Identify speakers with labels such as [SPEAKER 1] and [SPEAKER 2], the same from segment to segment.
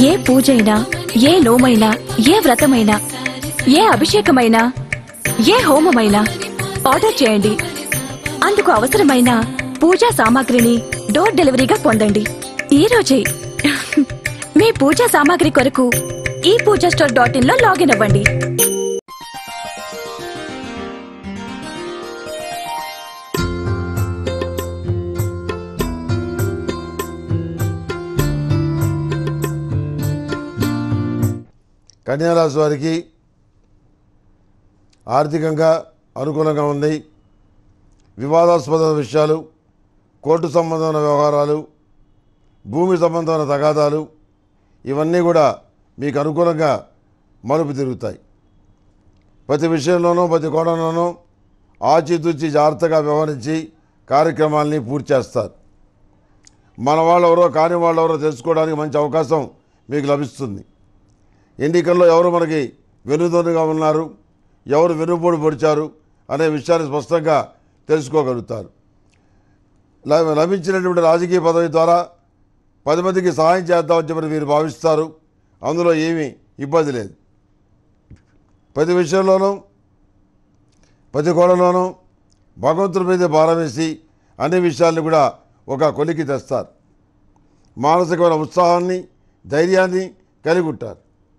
[SPEAKER 1] ఏ పూజైనా ఏ నోమైనా ఏ వ్రతమైనా ఏ అభిషేకమైనా ఏ హోమమైనా ఆర్డర్ చేయండి అందుకు అవసరమైన పూజా సామాగ్రిని డోర్ డెలివరీగా పొందండి ఈ రోజే మీ పూజా సామాగ్రి కొరకు ఈ పూజా స్టోర్ డాట్ ఇన్ లో లాగిన్ అవ్వండి
[SPEAKER 2] కన్యారాశి వారికి ఆర్థికంగా అనుకూలంగా ఉంది వివాదాస్పద విషయాలు కోర్టు సంబంధమైన వ్యవహారాలు భూమి సంబంధమైన తగాదాలు ఇవన్నీ కూడా మీకు అనుకూలంగా మలుపు తిరుగుతాయి ప్రతి విషయంలోనూ ప్రతి కోణంలోనూ ఆచితూచి జాగ్రత్తగా వ్యవహరించి కార్యక్రమాల్ని పూర్తి చేస్తారు మన వాళ్ళెవరో కాని వాళ్ళెవరో తెలుసుకోవడానికి మంచి అవకాశం మీకు లభిస్తుంది ఎన్నికల్లో ఎవరు మనకి వెనుదన్నుగా ఉన్నారు ఎవరు వెనుపోటు పొడిచారు అనే విషయాన్ని స్పష్టంగా తెలుసుకోగలుగుతారు ల- లభించినటువంటి రాజకీయ పదవి ద్వారా పది మందికి సహాయం చేద్దామని చెప్పి మీరు భావిస్తారు అందులో ఏమీ ఇబ్బంది లేదు ప్రతి విషయంలోనూ ప్రతి కోణంలోనూ భగవంతుడి మీదే భారం వేసి అన్ని విషయాల్ని కూడా ఒక కొలికి తెస్తారు మానసికమైన ఉత్సాహాన్ని ధైర్యాన్ని కలిగి ఉంటారు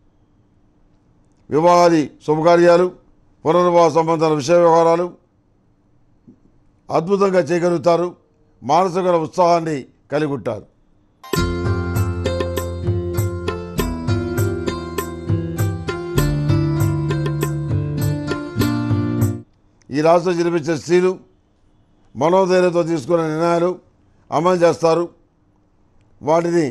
[SPEAKER 2] వివాహాది శుభకార్యాలు పునర్వివాహ సంబంధాల విషయ వ్యవహారాలు అద్భుతంగా చేయగలుగుతారు మానసిక ఉత్సాహాన్ని కలిగి ఉంటారు ఈ రాష్ట్రం జన్మించే స్త్రీలు మనోధైర్యంతో తీసుకున్న నిర్ణయాలు అమలు చేస్తారు వాటిని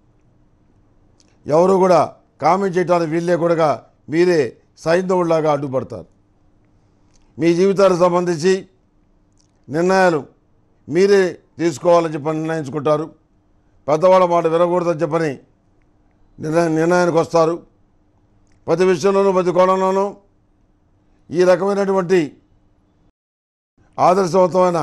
[SPEAKER 2] ఎవరు కూడా కామెంట్ చేయడానికి వీలు లేకుండా మీరే సైంధవుడిలాగా అడ్డుపడతారు మీ జీవితానికి సంబంధించి నిర్ణయాలు మీరే తీసుకోవాలని చెప్పని నిర్ణయించుకుంటారు పెద్దవాళ్ళ మాట వినకూడదని చెప్పని నిర్ణయం నిర్ణయానికి వస్తారు ప్రతి విషయంలోనూ ప్రతి కోణంలోనూ ఈ రకమైనటువంటి ఆదర్శవంతమైన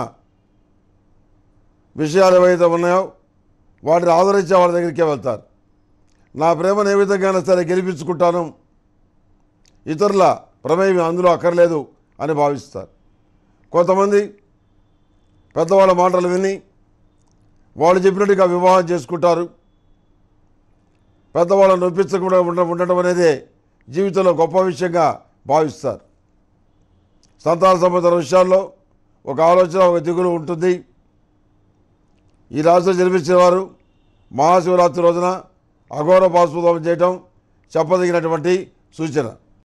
[SPEAKER 2] విషయాలు ఏవైతే ఉన్నాయో వాటిని ఆదరించే వాళ్ళ దగ్గరికే వెళ్తారు నా ప్రేమను ఏ విధంగా సరే గెలిపించుకుంటాను ఇతరుల ప్రమేయం అందులో అక్కర్లేదు అని భావిస్తారు కొంతమంది పెద్దవాళ్ళ మాటలు విని వాళ్ళు చెప్పినట్టుగా వివాహం చేసుకుంటారు పెద్దవాళ్ళని నొప్పించకుండా ఉండ ఉండటం అనేది జీవితంలో గొప్ప విషయంగా భావిస్తారు సంతాన సంబంధ విషయాల్లో ఒక ఆలోచన ఒక దిగులు ఉంటుంది ఈ రాష్ట్రం జన్మించిన వారు మహాశివరాత్రి రోజున అఘోర పాశుపదం చేయటం చెప్పదగినటువంటి సూచన